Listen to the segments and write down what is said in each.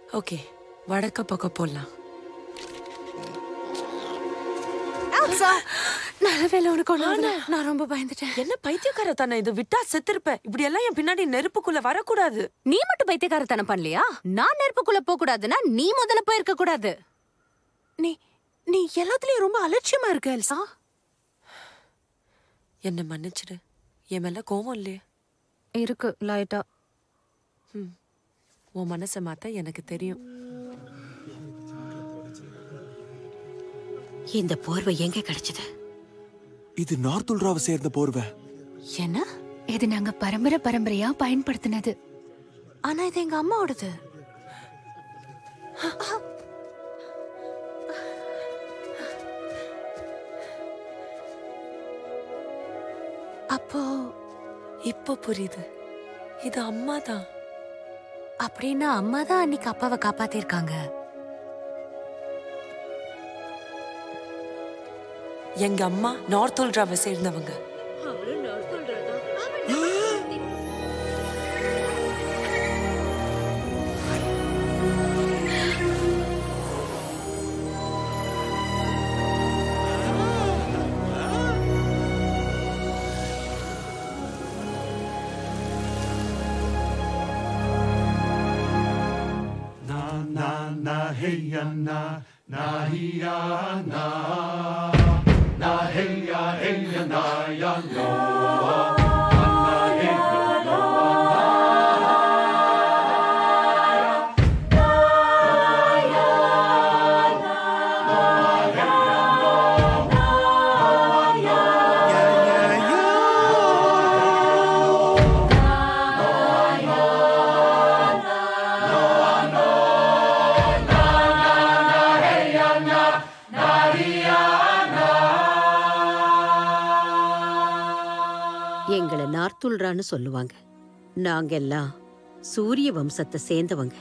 Okay வடக்க பக்கம் போலாம் நல்ல வேலை உனக்கு ஒண்ணு ஆகல. நான் ரொம்ப பயந்துட்டேன் என்ன பைத்தியக்கார தானே இது விட்டா செத்துருப்ப இப்படி எல்லாம் என் பின்னாடி நெருப்புக்குள்ள வரக்கூடாது நீ மட்டும் பைத்தியக்காரத்தனம் பண்ணலையா நான் நெருப்புக்குள்ள போக கூடாதுன்னா நீ முதல்ல போயிருக்க கூடாது நீ நீ எல்லாத்துலயும் ரொம்ப அலட்சியமா இருக்க எல்சா என்ன மன்னிச்சிடு என் மேல கோவம் இல்லையே இருக்கு லைட்டா உன் மனசை மாத்த எனக்கு தெரியும் இந்த போர்வை எங்க கிடைச்சது இது நார்த்துல்ராவை சேர்ந்த போர்வை என்ன இது நாங்க பரம்பரை பரம்பரையா பயன்படுத்தினது ஆனா இது எங்க அம்மாவோடது அப்போ இப்போ புரியுது இது அம்மா தான் அப்படின்னா அம்மா தான் அன்னைக்கு அப்பாவை காப்பாத்திருக்காங்க எங்க அம்மா நார்த்துல்ராவை சேர்ந்தவங்க எங்களை நார்த்துல்ரான்னு சொல்லுவாங்க நாங்க எல்லாம் சூரிய வம்சத்தை சேர்ந்தவங்க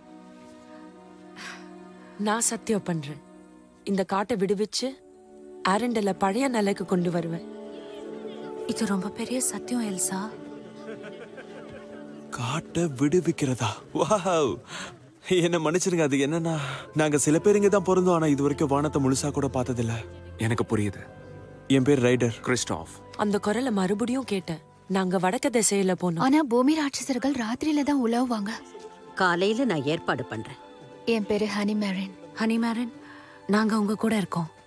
நான் சத்தியம் பண்றேன் இந்த காட்டை விடுவிச்சு ஆரண்டல பழைய நிலைக்கு கொண்டு வருவேன் இது ரொம்ப பெரிய சத்தியம் எல்சா காட்டை விடுவிக்கிறதா வாவ் என்ன மன்னிச்சிருங்க அது என்னன்னா நாங்க சில பேர் இங்க தான் பிறந்தோம் ஆனா இது வரைக்கும் வானத்தை முழுசா கூட பார்த்ததில்ல எனக்கு புரியுது என் பேர் ரைடர் கிறிஸ்டாஃப் அந்த குரலை மறுபடியும் கேட்டேன் நாங்க வடக்கு திசையில போனோம் ஆனா பூமி ராட்சசர்கள் ராத்திரியில தான் உலவுவாங்க காலையில நான் ஏற்பாடு பண்றேன் என் பேரு ஹனி மேரின் ஹனி மேரன் நாங்க உங்க கூட இருக்கோம்